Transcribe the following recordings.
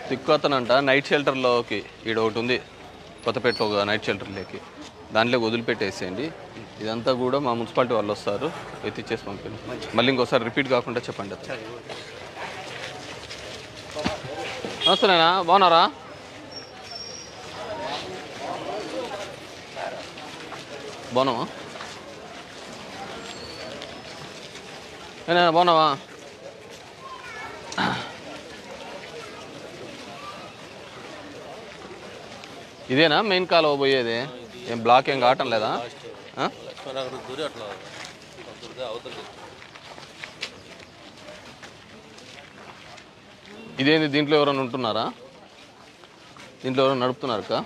తిక్కుతనంట night షెల్టర్లోకి ఈడ ఒకటి ఉంది కొత్తపేటలో ఒక నైట్ షెల్టర్లోకి దాంట్లో వదిలిపెట్టేసేయండి ఇదంతా కూడా మా మున్సిపాలిటీ వాళ్ళు వస్తారు ఎత్తిచ్చేసి పంపించండి మళ్ళీ ఇంకోసారి రిపీట్ కాకుండా చెప్పండి అది. నమస్తే నాయనా బాగున్నారా బాగున్నావా ఏనా బాగున్నావా ఇదేనా మెయిన్ కాలువ పోయేది ఏం బ్లాక్ ఏం కావటం లేదా ఆ? అక్కడ దూరి అట్లా దూరితే అవతలకి ఇదేంది దీంట్లో ఎవరైనా ఉంటున్నారా దీంట్లో ఎవరైనా నడుపుతున్నారక్క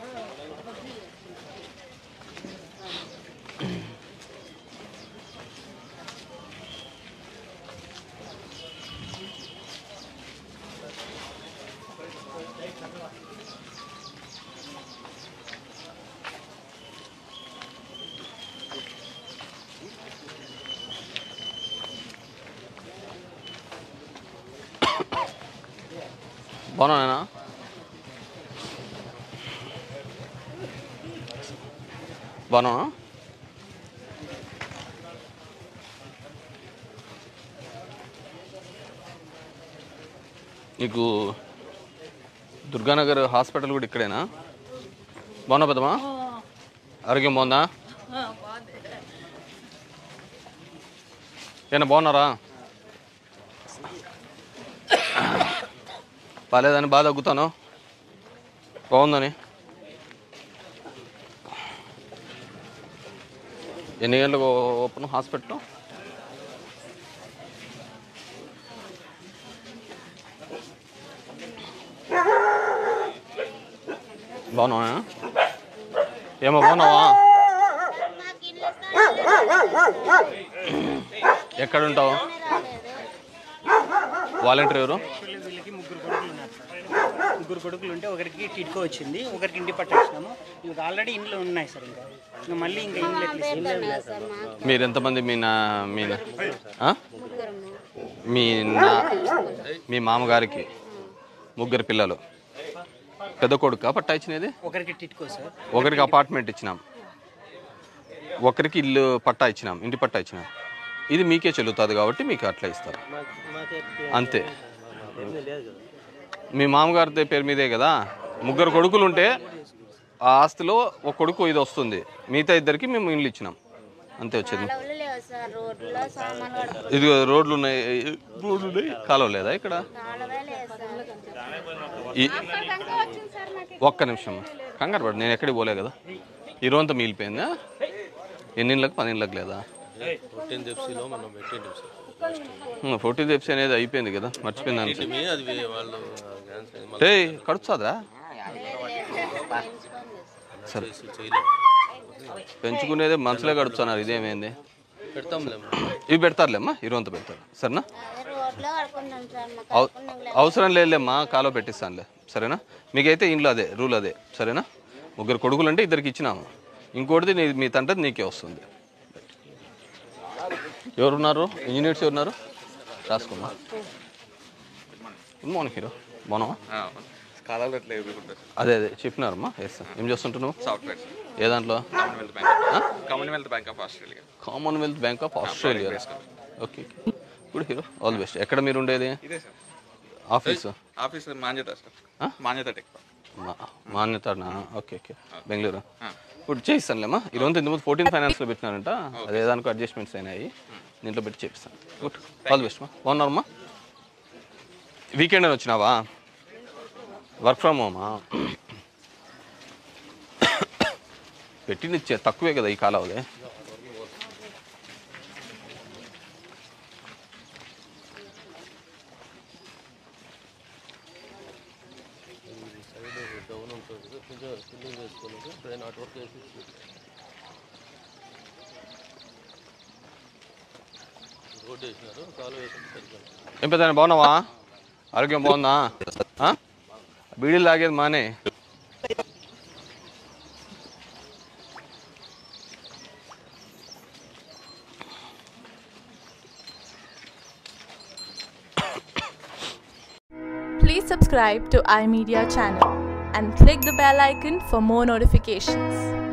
బాగున్నానా బాగున్నా నీకు దుర్గానగర్ హాస్పిటల్ కూడా ఇక్కడేనా బాగున్నా పెద్దమా ఆరోగ్యం బాగుందా ఏనా బాగున్నారా బాగాలేదని బాగా తగ్గుతాను బాగుందని ఎన్ని గంటలకు ఓపెన్ హాస్పిటల్ బాగున్నావా ఏమో బాగున్నావా ఎక్కడ ఉంటావు వాలంటీర్ ఎవరు వీళ్ళకి ముగ్గురు కొడుకులు ఉన్నారు సార్ ముగ్గురు కొడుకులు ఉంటే ఒకరికి టిట్కో వచ్చింది ఒకరికి ఇంటి పట్ట ఇచ్చినాము ఇవి ఆల్రెడీ ఇంట్లో ఉన్నాయి సార్ ఇంకా ఇంకా మళ్ళీ ఇంకా ఇంట్లో ఎట్లా మీరు ఎంతమంది మీ నా మీ నా- ఆ? మీ నా మీ మామగారికి ముగ్గురు పిల్లలు పెద్ద కొడుక పట్టా ఇచ్చినది ఒకరికి టిట్కో సార్ ఒకరికి అపార్ట్మెంట్ ఇచ్చినాం ఒకరికి ఇల్లు పట్టా ఇచ్చినాం ఇంటి పట్టా ఇచ్చినాం ఇది మీకే చెల్లుతుంది కాబట్టి మీకు అట్లా ఇస్తారు అంతే మీ మామగారి పేరు మీదే కదా ముగ్గురు కొడుకులు ఉంటే ఆ ఆస్తిలో ఒక కొడుకు ఇది వస్తుంది మిగతా ఇద్దరికి మేము ఇల్లు ఇచ్చినాం అంతే వచ్చేది కాలువలు లేవు సార్ రోడ్లో సామాన్ పడుతుంది ఇది రోడ్లు ఉన్నాయి రోడ్లు ఉన్నాయి కాలువ లేదా ఇక్కడ కాలువే లేదు సార్ ఈ ఒక్క నిమిషం కంగారు పడు నేను ఎక్కడికి పోలే కదా ఈ రోజంతా మిగిలిపోయిందా ఎన్ని ఇళ్ళకి పది ఇళ్ళకి లేదా ఫోర్టీన్ జెప్సీలో మనం పెట్టిండు సార్ ఫోర్టీ జెప్సీ అనేది అయిపోయింది కదా మర్చిపోయింది అనుకో. మీ అది వే- వాళ్ళు క్యాన్సర్ మళ్ళీ ఏయ్ కడుచుదా సరే చేయలేము పెంచుకునేదే మనసులే గడుపుతున్నారు ఇదేమైంది పెడతాంలే ఇవి పెడతారులేమ్మా ఇరువంత పెడతారు సరేనా అదే రోడ్లో కడుకుంటాం సార్ మాకు అవ- అవసరం లేదులేమ్మా కాలో పెట్టిస్తానులే సరేనా మీకైతే ఇంట్లో అదే రూల్ అదే సరేనా ముగ్గురు కొడుకులు అంటే ఇద్దరికి ఇచ్చినాము ఇంకోటిది నీ మీ తండ్రి నీకే వస్తుంది ఎవరున్నారు ఇంజనీర్స్ ఎవరున్నారు రాసుకోమా గుడ్ మార్నింగ్ హీరో బాగున్నావా కాలాలు ఎట్లా ఎదుర్కొంటారు అదే అదే చెప్పినారమ్మా ఎస్ సార్ ఏం చేస్తుంటున్నావు సాఫ్ట్వేర్ ఏ దాంట్లో Commonwealth bank Commonwealth bank of Australia Commonwealth bank of Australia okay good hero all the best ఎక్కడ మీరు ఉండేది ఇదే sir office office Manyata sir Manyata tech మా- మాన్యతనా ఓకే ఓకే బెంగళూరు ఇప్పుడు చేయిస్తానులేమ్మా ఈరోజు ఇంతకుముందు ఫోర్టీన్ ఫైనాన్స్లో పెట్టినారంట అదే దానికి అడ్జస్ట్మెంట్స్ అయినాయి దీంట్లో పెట్టి చేపిస్తాను గుడ్ ఆల్ ది బెస్ట్ మా బాగున్నారమ్మా వీకెండ్ అని వచ్చినావా వర్క్ ఫ్రమ్ హోమా పెట్టింది చే- తక్కువే కదా ఈ కాలావదే డౌన్ ఉంటుంది కొంచెం ఫిల్లింగ్ చేసుకోలేదు ట్రైన్ అటు వరకు వేసి రోడ్ వేసినారు కాలు వేసి సరిపోయింది ఏం పెద్ద బాగున్నావా ఆరోగ్యం బాగుందా ఆ? బీడీలు తాగేది మానే Please subscribe to iMedia channel and click the bell icon for more notifications.